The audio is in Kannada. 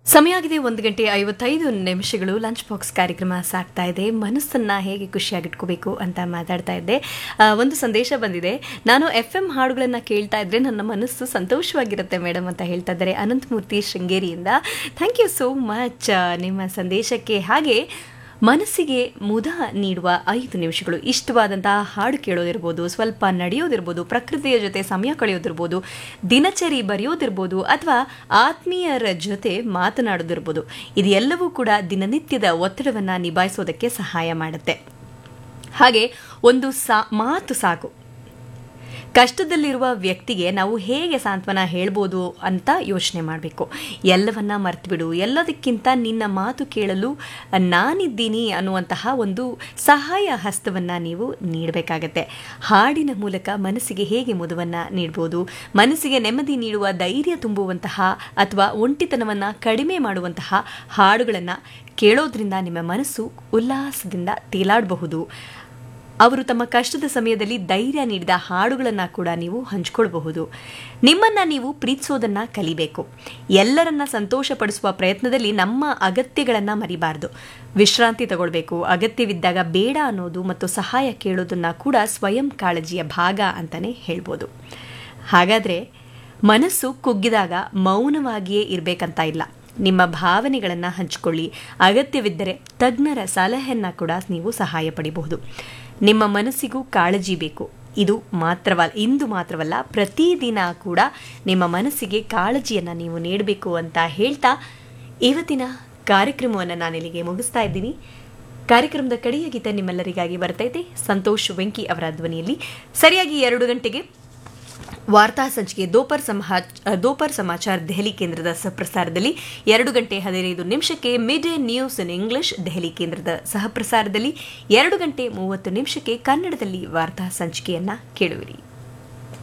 ಸಮಯ ಆಗಿದೆ ಒಂದು ಗಂಟೆ ಐವತ್ತೈದು ನಿಮಿಷಗಳು ಲಂಚ್ ಬಾಕ್ಸ್ ಕಾರ್ಯಕ್ರಮ ಸಾಗ್ತಾ ಇದೆ ಮನಸ್ಸನ್ನ ಹೇಗೆ ಖುಷಿಯಾಗಿಟ್ಕೋಬೇಕು ಅಂತ ಮಾತಾಡ್ತಾ ಇದ್ದೆ ಆ, ಒಂದು ಸಂದೇಶ ಬಂದಿದೆ ನಾನು ಎಫ್ ಎಂ ಹಾಡುಗಳನ್ನು ಕೇಳ್ತಾ ಇದ್ರೆ ನನ್ನ ಮನಸ್ಸು ಸಂತೋಷವಾಗಿರುತ್ತೆ ಮೇಡಮ್ ಅಂತ ಹೇಳ್ತಾ ಇದ್ದಾರೆ ಅನಂತಮೂರ್ತಿ ಶೃಂಗೇರಿಯಿಂದ ಥ್ಯಾಂಕ್ ಯು ಸೋ ಮಚ್ ನಿಮ್ಮ ಸಂದೇಶಕ್ಕೆ ಹಾಗೆ ಮನಸ್ಸಿಗೆ ಮುದ ನೀಡುವ ಐದು ನಿಮಿಷಗಳು ಇಷ್ಟವಾದಂತಹ ಹಾಡು ಕೇಳೋದಿರ್ಬೋದು ಸ್ವಲ್ಪ ನಡೆಯೋದಿರ್ಬೋದು ಪ್ರಕೃತಿಯ ಜೊತೆ ಸಮಯ ಕಳೆಯೋದಿರ್ಬೋದು ದಿನಚರಿ ಬರೆಯೋದಿರ್ಬೋದು ಅಥವಾ ಆತ್ಮೀಯರ ಜೊತೆ ಮಾತನಾಡೋದಿರ್ಬೋದು ಇದೆಲ್ಲವೂ ಕೂಡ ದಿನನಿತ್ಯದ ಒತ್ತಡವನ್ನು ನಿಭಾಯಿಸೋದಕ್ಕೆ ಸಹಾಯ ಮಾಡುತ್ತೆ ಹಾಗೆ ಒಂದು ಸಾ ಮಾತು ಸಾಕು ಕಷ್ಟದಲ್ಲಿರುವ ವ್ಯಕ್ತಿಗೆ ನಾವು ಹೇಗೆ ಸಾಂತ್ವನ ಹೇಳ್ಬೋದು ಅಂತ ಯೋಚನೆ ಮಾಡಬೇಕು ಎಲ್ಲವನ್ನ ಮರ್ತ್ಬಿಡು ಎಲ್ಲದಕ್ಕಿಂತ ನಿನ್ನ ಮಾತು ಕೇಳಲು ನಾನಿದ್ದೀನಿ ಅನ್ನುವಂತಹ ಒಂದು ಸಹಾಯ ಹಸ್ತವನ್ನು ನೀವು ನೀಡಬೇಕಾಗತ್ತೆ ಹಾಡಿನ ಮೂಲಕ ಮನಸ್ಸಿಗೆ ಹೇಗೆ ಮುದವನ್ನು ನೀಡ್ಬೋದು ಮನಸ್ಸಿಗೆ ನೆಮ್ಮದಿ ನೀಡುವ ಧೈರ್ಯ ತುಂಬುವಂತಹ ಅಥವಾ ಒಂಟಿತನವನ್ನು ಕಡಿಮೆ ಮಾಡುವಂತಹ ಹಾಡುಗಳನ್ನು ಕೇಳೋದ್ರಿಂದ ನಿಮ್ಮ ಮನಸ್ಸು ಉಲ್ಲಾಸದಿಂದ ತೇಲಾಡಬಹುದು ಅವರು ತಮ್ಮ ಕಷ್ಟದ ಸಮಯದಲ್ಲಿ ಧೈರ್ಯ ನೀಡಿದ ಹಾಡುಗಳನ್ನು ಕೂಡ ನೀವು ಹಂಚ್ಕೊಳ್ಬಹುದು ನಿಮ್ಮನ್ನ ನೀವು ಪ್ರೀತಿಸೋದನ್ನ ಕಲಿಬೇಕು ಎಲ್ಲರನ್ನ ಸಂತೋಷಪಡಿಸುವ ಪ್ರಯತ್ನದಲ್ಲಿ ನಮ್ಮ ಅಗತ್ಯಗಳನ್ನು ಮರಿಬಾರ್ದು ವಿಶ್ರಾಂತಿ ತಗೊಳ್ಬೇಕು ಅಗತ್ಯವಿದ್ದಾಗ ಬೇಡ ಅನ್ನೋದು ಮತ್ತು ಸಹಾಯ ಕೇಳೋದನ್ನ ಕೂಡ ಸ್ವಯಂ ಕಾಳಜಿಯ ಭಾಗ ಅಂತಾನೆ ಹೇಳ್ಬೋದು ಹಾಗಾದ್ರೆ ಮನಸ್ಸು ಕುಗ್ಗಿದಾಗ ಮೌನವಾಗಿಯೇ ಇರಬೇಕಂತ ಇಲ್ಲ ನಿಮ್ಮ ಭಾವನೆಗಳನ್ನು ಹಂಚಿಕೊಳ್ಳಿ ಅಗತ್ಯವಿದ್ದರೆ ತಜ್ಞರ ಸಲಹೆಯನ್ನು ಕೂಡ ನೀವು ಸಹಾಯ ಪಡಿಬಹುದು ನಿಮ್ಮ ಮನಸ್ಸಿಗೂ ಕಾಳಜಿ ಬೇಕು ಇದು ಮಾತ್ರವಲ್ಲ ಇಂದು ಮಾತ್ರವಲ್ಲ ಪ್ರತಿದಿನ ಕೂಡ ನಿಮ್ಮ ಮನಸ್ಸಿಗೆ ಕಾಳಜಿಯನ್ನು ನೀವು ನೀಡಬೇಕು ಅಂತ ಹೇಳ್ತಾ ಇವತ್ತಿನ ಕಾರ್ಯಕ್ರಮವನ್ನು ನಾನಿಲ್ಲಿಗೆ ಮುಗಿಸ್ತಾ ಇದ್ದೀನಿ ಕಾರ್ಯಕ್ರಮದ ಕಡೆಯ ಗೀತೆ ನಿಮ್ಮೆಲ್ಲರಿಗಾಗಿ ಬರ್ತೈತೆ ಸಂತೋಷ್ ವೆಂಕಿ ಅವರ ಧ್ವನಿಯಲ್ಲಿ ಸರಿಯಾಗಿ ಎರಡು ಗಂಟೆಗೆ ವಾರ್ತಾ ಸಂಚಿಕೆ ದೋಪರ್ ಸಮಾ ದೋಪರ್ ಸಮಾಚಾರ ದೆಹಲಿ ಕೇಂದ್ರದ ಸಹಪ್ರಸಾರದಲ್ಲಿ ಎರಡು ಗಂಟೆ ಹದಿನೈದು ನಿಮಿಷಕ್ಕೆ mid day news in English Delhi ಕೇಂದ್ರದ ಸಹಪ್ರಸಾರದಲ್ಲಿ ಎರಡು ಗಂಟೆ ಮೂವತ್ತು ನಿಮಿಷಕ್ಕೆ ಕನ್ನಡದಲ್ಲಿ ವಾರ್ತಾ ಸಂಚಿಕೆಯನ್ನ ಕೇಳುವಿರಿ